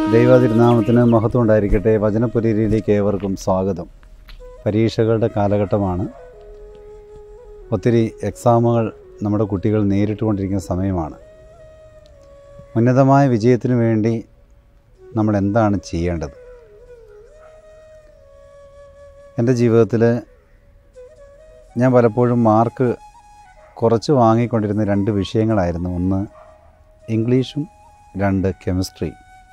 ദൈവതിരുനാമത്തിന് മഹത്വം ഉണ്ടായിരിക്കട്ടെ വചനപുരീരിയിലേക്ക് ഏവർക്കും സ്വാഗതം പരീക്ഷകളുടെ കാലഘട്ടമാണ് ഒത്തിരി എക്സാമുകൾ നമ്മുടെ കുട്ടികൾ നേരിട്ടുകൊണ്ടിരിക്കുന്ന സമയമാണ് ഉന്നതമായ വിജയത്തിനു വേണ്ടി നമ്മൾ എന്താണ് ചെയ്യേണ്ടത് എൻ്റെ ജീവിതത്തിൽ ഞാൻ പലപ്പോഴും മാർക്ക് കുറച്ച് വാങ്ങിക്കൊണ്ടിരുന്ന രണ്ട് വിഷയങ്ങളായിരുന്നു ഒന്ന് ഇംഗ്ലീഷും രണ്ട് കെമിസ്ട്രി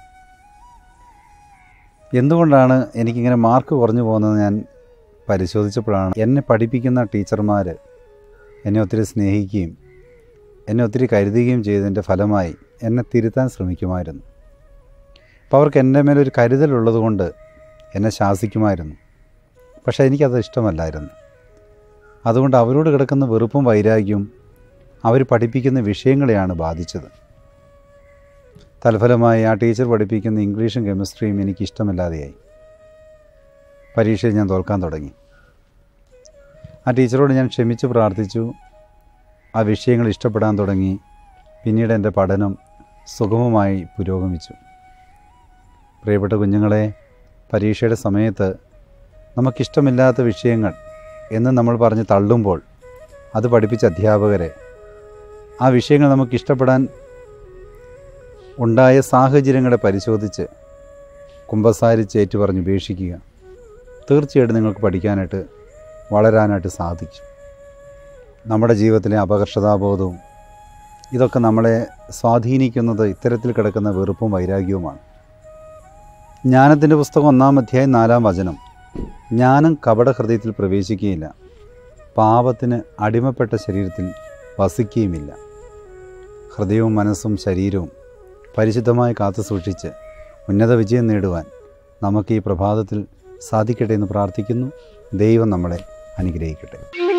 എന്തുകൊണ്ടാണ് എനിക്കിങ്ങനെ മാർക്ക് കുറഞ്ഞു പോകുന്നത് ഞാൻ പരിശോധിച്ചപ്പോഴാണ് എന്നെ പഠിപ്പിക്കുന്ന ടീച്ചർമാർ എന്നെ ഒത്തിരി സ്നേഹിക്കുകയും എന്നെ ഒത്തിരി കരുതുകയും ചെയ്തതിൻ്റെ ഫലമായി എന്നെ തിരുത്താൻ ശ്രമിക്കുമായിരുന്നു അപ്പോൾ അവർക്ക് എൻ്റെ മേലൊരു കരുതലുള്ളത് കൊണ്ട് എന്നെ ശാസിക്കുമായിരുന്നു പക്ഷേ എനിക്കത് ഇഷ്ടമല്ലായിരുന്നു അതുകൊണ്ട് അവരോട് കിടക്കുന്ന വെറുപ്പും വൈരാഗ്യവും അവർ പഠിപ്പിക്കുന്ന വിഷയങ്ങളെയാണ് ബാധിച്ചത് തൽഫലമായി ആ ടീച്ചർ പഠിപ്പിക്കുന്ന ഇംഗ്ലീഷും കെമിസ്ട്രിയും എനിക്ക് ഇഷ്ടമില്ലാതെയായി പരീക്ഷയിൽ ഞാൻ തോൽക്കാൻ തുടങ്ങി ആ ടീച്ചറോട് ഞാൻ ക്ഷമിച്ച് പ്രാർത്ഥിച്ചു ആ വിഷയങ്ങൾ ഇഷ്ടപ്പെടാൻ തുടങ്ങി പിന്നീട് എൻ്റെ പഠനം സുഗമമായി പുരോഗമിച്ചു പ്രിയപ്പെട്ട കുഞ്ഞുങ്ങളെ പരീക്ഷയുടെ സമയത്ത് നമുക്കിഷ്ടമില്ലാത്ത വിഷയങ്ങൾ എന്ന് നമ്മൾ പറഞ്ഞ് തള്ളുമ്പോൾ അത് പഠിപ്പിച്ച അധ്യാപകരെ ആ വിഷയങ്ങൾ നമുക്കിഷ്ടപ്പെടാൻ ഉണ്ടായ സാഹചര്യങ്ങളെ പരിശോധിച്ച് കുമ്പസാരിച്ച് ഏറ്റുപറഞ്ഞ് ഉപേക്ഷിക്കുക തീർച്ചയായിട്ടും നിങ്ങൾക്ക് പഠിക്കാനായിട്ട് വളരാനായിട്ട് സാധിക്കും നമ്മുടെ ജീവിതത്തിലെ അപകർഷതാബോധവും ഇതൊക്കെ നമ്മളെ സ്വാധീനിക്കുന്നത് ഇത്തരത്തിൽ കിടക്കുന്ന വെറുപ്പും വൈരാഗ്യവുമാണ് ജ്ഞാനത്തിൻ്റെ പുസ്തകം ഒന്നാം അധ്യായം നാലാം വചനം ജ്ഞാനം കപടഹൃദയത്തിൽ പ്രവേശിക്കുകയില്ല പാപത്തിന് അടിമപ്പെട്ട ശരീരത്തിൽ വസിക്കുകയുമില്ല ഹൃദയവും മനസ്സും ശരീരവും പരിശുദ്ധമായി കാത്തു സൂക്ഷിച്ച് ഉന്നത വിജയം നേടുവാൻ നമുക്ക് ഈ പ്രഭാതത്തിൽ സാധിക്കട്ടെ എന്ന് പ്രാർത്ഥിക്കുന്നു ദൈവം നമ്മളെ അനുഗ്രഹിക്കട്ടെ